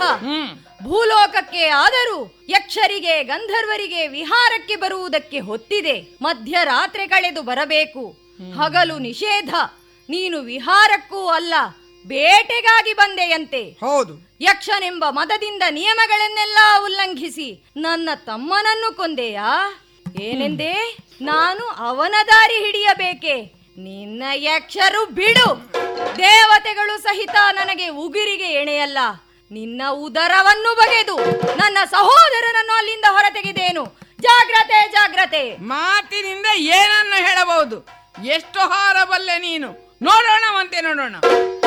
ಹ್ಮ್ ಭೂಲೋಕಕ್ಕೆ ಆದರೂ ಯಕ್ಷರಿಗೆ ಗಂಧರ್ವರಿಗೆ ವಿಹಾರಕ್ಕೆ ಬರುವುದಕ್ಕೆ ಹೊತ್ತಿದೆ ಮಧ್ಯರಾತ್ರಿ ಕಳೆದು ಬರಬೇಕು ಹಗಲು ನಿಷೇಧ ನೀನು ವಿಹಾರಕ್ಕೂ ಅಲ್ಲ ಬೇಟೆಗಾಗಿ ಬಂದೆಯಂತೆ ಹೌದು ಯಕ್ಷನೆಂಬ ಮದದಿಂದ ನಿಯಮಗಳನ್ನೆಲ್ಲ ಉಲ್ಲಂಘಿಸಿ ನನ್ನ ತಮ್ಮನನ್ನು ಕೊಂದೆಯಾ ಏನೆಂದೇ ನಾನು ಅವನ ದಾರಿ ಹಿಡಿಯಬೇಕೆ ನಿನ್ನ ಯಕ್ಷರು ಬಿಡು ದೇವತೆಗಳು ಸಹಿತ ನನಗೆ ಉಗುರಿಗೆ ಎಣೆಯಲ್ಲ ನಿನ್ನ ಉದರವನ್ನು ಬಗೆದು ನನ್ನ ಸಹೋದರನನ್ನು ಅಲ್ಲಿಂದ ಹೊರತೆಗೆದೇನು ಜಾಗ್ರತೆ ಜಾಗ್ರತೆ ಮಾತಿನಿಂದ ಏನನ್ನು ಹೇಳಬಹುದು ಎಷ್ಟು ಹಾರಬಲ್ಲೆ ನೀನು ನೋಡೋಣವಂತೆ ನೋಡೋಣ